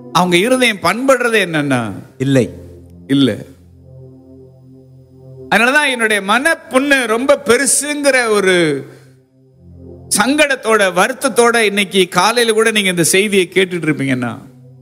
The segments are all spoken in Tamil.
அவங்க இருதயம் பண்படுறது என்னன்னா இல்லை இல்ல அதனாலதான் என்னுடைய மன புண்ணு ரொம்ப பெருசுங்கிற ஒரு சங்கடத்தோட வருத்தத்தோட இன்னைக்கு காலையில கூட நீங்க இந்த செய்தியை கேட்டுட்டு இருப்பீங்கன்னா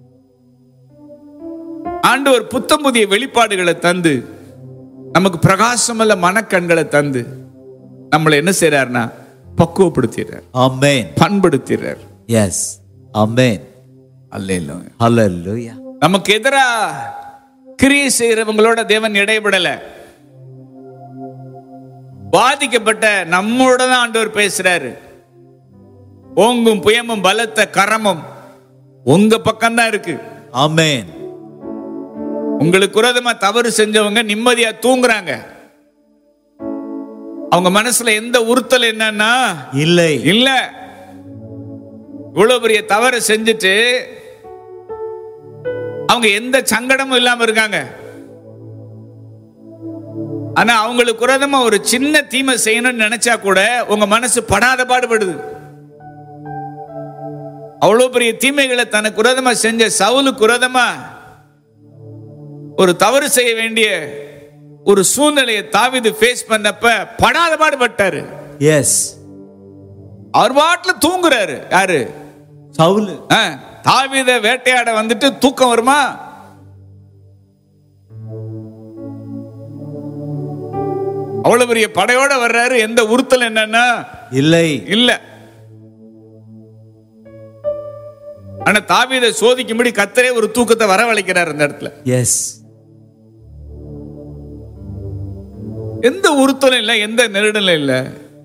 ஆண்டவர் புத்தம் புதிய வெளிப்பாடுகளை தந்து நமக்கு பிரகாசமல்ல மனக்கண்களை தந்து நம்மளை என்ன செய்யறாருன்னா பக்குவப்படுத்திடுறார் ஆமென் பண்படுத்திடுறார் எஸ் ஆமென் அல்ல ஹalleluya நமக்கு எதிரா கிரியை செய்யறவங்களோட தேவன் இடைபடல பாதிக்கப்பட்ட நம்மோட தான் ஆண்டவர் பேசுறாரு ஓங்கும் புயமும் பலத்த கரமும் உங்க பக்கம் தான் இருக்கு ஆமென் உங்களுக்கு விரோதமா தவறு செஞ்சவங்க நிம்மதியா தூங்குறாங்க அவங்க மனசுல எந்த உறுத்தல் என்னன்னா இல்லை இல்ல இவ்வளவு பெரிய தவறு செஞ்சுட்டு அவங்க எந்த சங்கடமும் இல்லாம இருக்காங்க ஆனா அவங்களுக்கு விரோதமா ஒரு சின்ன தீமை செய்யணும்னு நினைச்சா கூட உங்க மனசு படாத பாடுபடுது அவ்வளவு பெரிய தீமைகளை தனக்கு விரோதமா செஞ்ச சவுலுக்கு விரோதமா ஒரு தவறு செய்ய வேண்டிய ஒரு சூழ்நிலையை தாவிது ஃபேஸ் பண்ணப்ப படாத பாடுபட்டாரு எஸ் அவர் பாட்டுல தூங்குறாரு யாரு சவுல் ஆ, தாவீத வேட்டையாட வந்துட்டு தூக்கம் வருமா அவ்வளவு பெரிய படையோட வர்றாரு எந்த உறுத்தல் என்னன்னா இல்லை இல்ல ஆனா தாவீத சோதிக்கும்படி கத்தரே ஒரு தூக்கத்தை வரவழைக்கிறார் அந்த இடத்துல எஸ் எந்த உறுத்தலும் இல்ல எந்த நெருடலும் இல்ல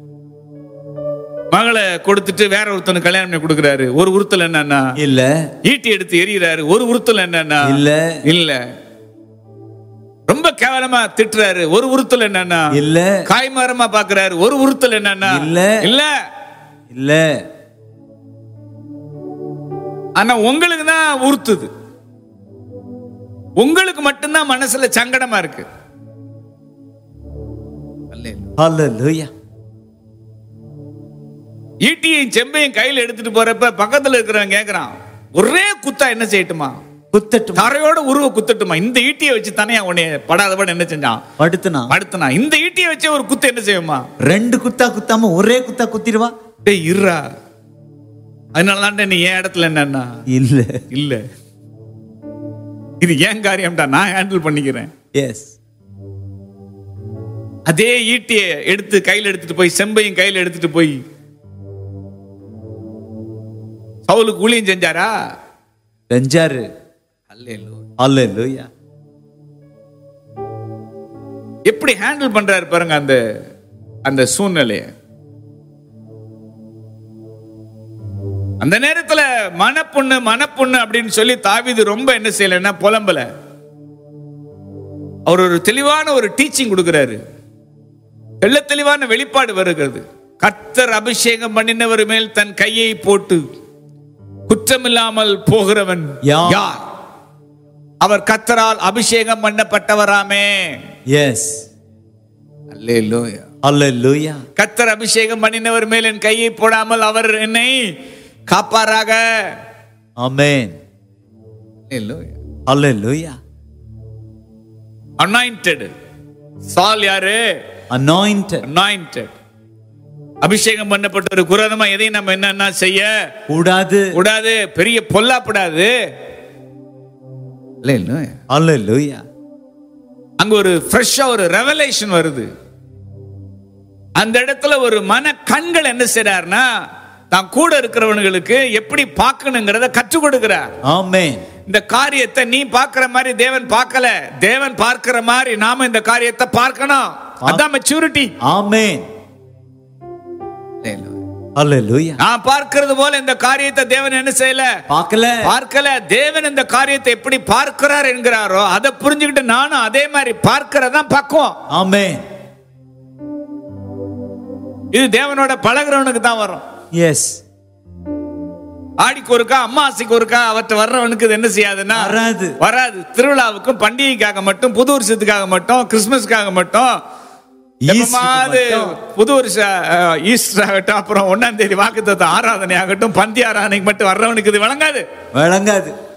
மகளை கொடுத்துட்டு வேற ஒருத்தனுக்கு கல்யாணம் பண்ணி கொடுக்குறாரு ஒரு உறுத்தல் என்னன்னா இல்ல ஈட்டி எடுத்து எறிகிறாரு ஒரு உறுத்தல் என்னன்னா இல்ல இல்ல ரொம்ப கேவலமா திட்டுறாரு ஒரு உறுத்தல் என்னன்னா இல்ல காய்மாரமா பாக்குறாரு ஒரு உறுத்தல் என்னன்னா இல்ல. இல்ல இல்ல ஆனா உங்களுக்கு தான் உறுத்துது உங்களுக்கு மட்டும்தான் மனசுல சங்கடமா இருக்கு ஹalleluya ஈட்டியையும் செம்பையும் கையில எடுத்துட்டு போறப்ப பக்கத்துல இருக்கிறவன் கேக்குறான் ஒரே குத்தா என்ன செய்யட்டுமா குத்தட்டும் தரையோட உருவ குத்தட்டுமா இந்த ஈட்டியை வச்சு தானே உன்னை படாதபட என்ன செஞ்சான் படுத்துனா அடுத்தனா இந்த ஈட்டியை வச்சு ஒரு குத்து என்ன செய்யுமா ரெண்டு குத்தா குத்தாம ஒரே குத்தா குத்திடுவா டேய் இருடா அதனால நீ என் இடத்துல என்னன்னா இல்ல இல்ல இது ஏன் காரியம்டா நான் ஹேண்டில் பண்ணிக்கிறேன் எஸ் அதே ஈட்டியை எடுத்து கையில எடுத்துட்டு போய் செம்பையும் கையில எடுத்துட்டு போய் சவுலுக்கு ஊழியம் செஞ்சாரா செஞ்சாரு ஹalleluya எப்படி ஹேண்டில் பண்றாரு பாருங்க அந்த அந்த சூழ்நிலைய அந்த நேரத்துல மனப்புண்ணு மனப்புண்ணு அப்படின்னு சொல்லி தாவிது ரொம்ப என்ன செய்யலைன்னா புலம்பல அவர் ஒரு தெளிவான ஒரு டீச்சிங் கொடுக்கிறாரு தெள்ள தெளிவான வெளிப்பாடு வருகிறது கர்த்தர் அபிஷேகம் பண்ணினவர் மேல் தன் கையை போட்டு குற்றமில்லாமல் போகிறவன் யார்? யார் அவர் கர்த்தரால் அபிஷேகம் பண்ணப்பட்டவராமே எஸ் அல்லேலூயா ஹalleluya கர்த்தர் அபிஷேகம் பண்ணினவர் மேல் என் கையை போடாமல் அவர் என்னை காப்பாராக ஆமென் ஹalleluya அனாயிண்டட் சால் யாரு anointed அனாயிண்டட் அபிஷேகம் பண்ணப்பட்ட ஒரு குரதமா எதையும் நம்ம என்னன்னா செய்ய கூடாது கூடாது பெரிய பொல்லாப்படாது ஹalleluya அங்க ஒரு ஃப்ரெஷ்ஷா ஒரு ரெவலேஷன் வருது அந்த இடத்துல ஒரு மன கண்கள் என்ன செய்றாருன்னா தான் கூட இருக்கிறவனுங்களுக்கு எப்படி பார்க்கணுங்கிறத கற்றுக் கொடுக்கிறார் ஆமென் இந்த காரியத்தை நீ பார்க்கிற மாதிரி தேவன் பார்க்கல தேவன் பார்க்கிற மாதிரி நாம இந்த காரியத்தை பார்க்கணும் அதான் மெச்சூரிட்டி ஆமென் ஹalleluya நான் பார்க்கிறது போல இந்த காரியத்தை தேவன் என்ன செய்யல பார்க்கல பார்க்கல தேவன் இந்த காரியத்தை எப்படி பார்க்கிறார் என்கிறாரோ அதை புரிஞ்சுக்கிட்டு நானும் அதே மாதிரி பார்க்கிறதான் பக்குவம் ஆமென் இது தேவனோட பழகுறவனுக்கு தான் வரும் எஸ் ஆடிக்கு ஒருக்கா அம்மாசிக்கு ஒருக்கா அவற்றை வர்றவனுக்கு இது என்ன செய்யாதுன்னா வராது. வராது திருவிழாவுக்கும் பண்டிகைக்காக மட்டும் புது வருஷத்துக்காக மட்டும் கிறிஸ்துமஸ்க்காக மட்டும் எப்பமாவது புது வருஷ அஹ், ஈஸ்டர் ஆகட்டும் அப்புறம் ஒன்னாம் தேதி வாக்குத்தத்த ஆராதனை ஆகட்டும் பந்தி ஆராதனைக்கு மட்டும் வர்றவனுக்கு இது வழங்காது விளங்காது